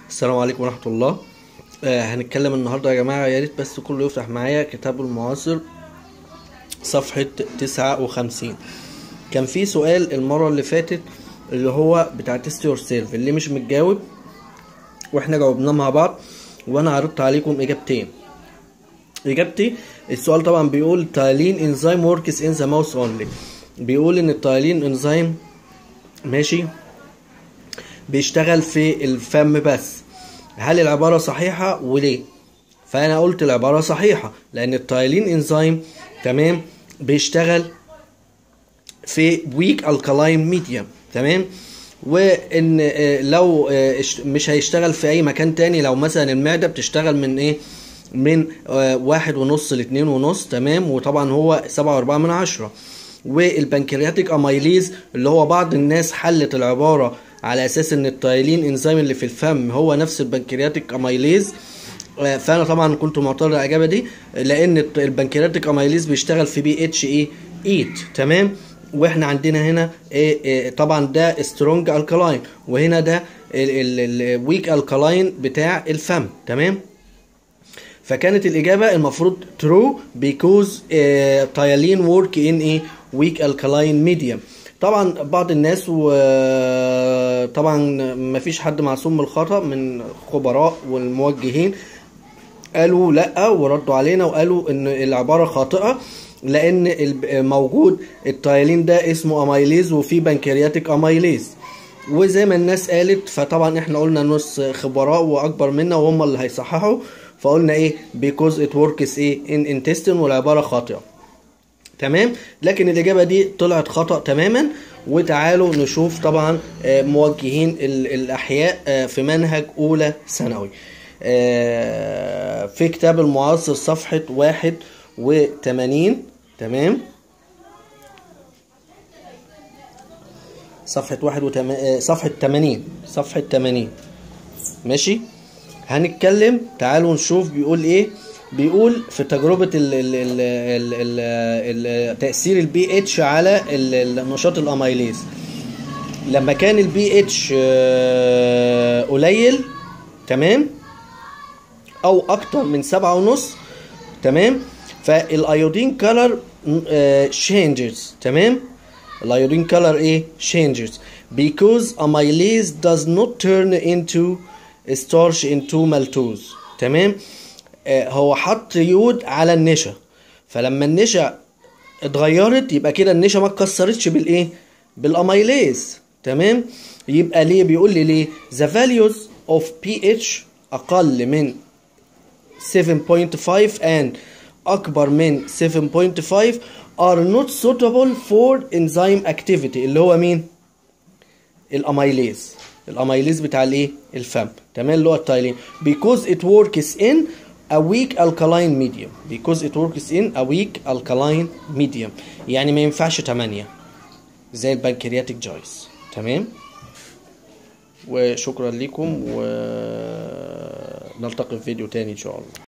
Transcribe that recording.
السلام عليكم ورحمة الله آه هنتكلم النهاردة يا جماعة يا ريت بس كله يفتح معايا كتاب المعاصر صفحة تسعة وخمسين كان في سؤال المرة اللي فاتت اللي هو بتاع تيست يور سيلف اللي مش متجاوب واحنا جاوبناه مع بعض وانا عرضت عليكم اجابتين اجابتي السؤال طبعا بيقول تايلين انزيم وركس ان ذا ماوس اونلي بيقول ان التايلين انزيم ماشي بيشتغل في الفم بس هل العبارة صحيحة وليه فانا قلت العبارة صحيحة لان التايلين انزيم تمام بيشتغل في ويك الكالاين ميديم تمام وان آه، لو آه، اشت- مش هيشتغل في اي مكان تاني لو مثلا المعدة بتشتغل من ايه من آه، واحد ونص لاتنين ونص تمام وطبعا هو سبعة واربعة من عشرة والبنكرياتيك اميليز اللي هو بعض الناس حلت العبارة على اساس ان التايلين انزيم اللي في الفم هو نفس البنكرياتيك اميليز آه، فانا طبعا كنت معترض على الاجابه دي لان الت- البنكرياتيك اميليز بيشتغل في بي اتش اي 8 تمام واحنا عندنا هنا إيه إيه طبعا ده سترونج الكالاين وهنا ده الويك الكالاين بتاع الفم تمام فكانت الإجابة المفروض true because uh, تايلين work in a weak alkaline medium طبعا بعض الناس وطبعا مفيش حد معصوم من الخطأ من خبراء والموجهين قالوا لا وردوا علينا وقالوا ان العبارة خاطئة لان الب- موجود التايلين ده اسمه اميليز وفي بنكرياتيك اميليز وزي ما الناس قالت فطبعا احنا قلنا نص خبراء واكبر منا وهم اللي هيصححوا فقلنا ايه because it works ايه in intestine والعبارة خاطئة تمام لكن الاجابه دي طلعت خطا تماما وتعالوا نشوف طبعا آه، موجهين ال- الاحياء آه، في منهج اولى ثانوي آه، في كتاب المعاصر صفحه واحد وتمانين تمام صفحة واحد وتم... آه، صفحة تمانين صفحة تمانين ماشي هنتكلم تعالوا نشوف بيقول ايه بيقول في تجربة ال ال ال ال ال ال تأثير البي اتش على ال- ال- نشاط الاميليز لما كان البي اتش قليل تمام او اكتر من سبعة ونص تمام فالايودين كولر changes تمام الايودين كولر ايه changes because amylase does not turn into starch into maltose تمام آه، هو حط يود على النشا فلما النشا اتغيرت يبقى كده النشا ما اتكسرتش بالايه بالاميليز تمام يبقى ليه بيقول لي ليه the values of pH اقل من 7.5 and اكبر من 7.5 are not suitable for enzyme activity اللي هو مين الاميليز الاميليز بتاع الايه الفم تمام اللي هو التايلين because it works in a weak alkaline medium because it works in a weak alkaline medium يعني ما ينفعش 8 زي البنكرياتيك جويس تمام وشكرا لكم ونلتقي في فيديو تاني ان شاء الله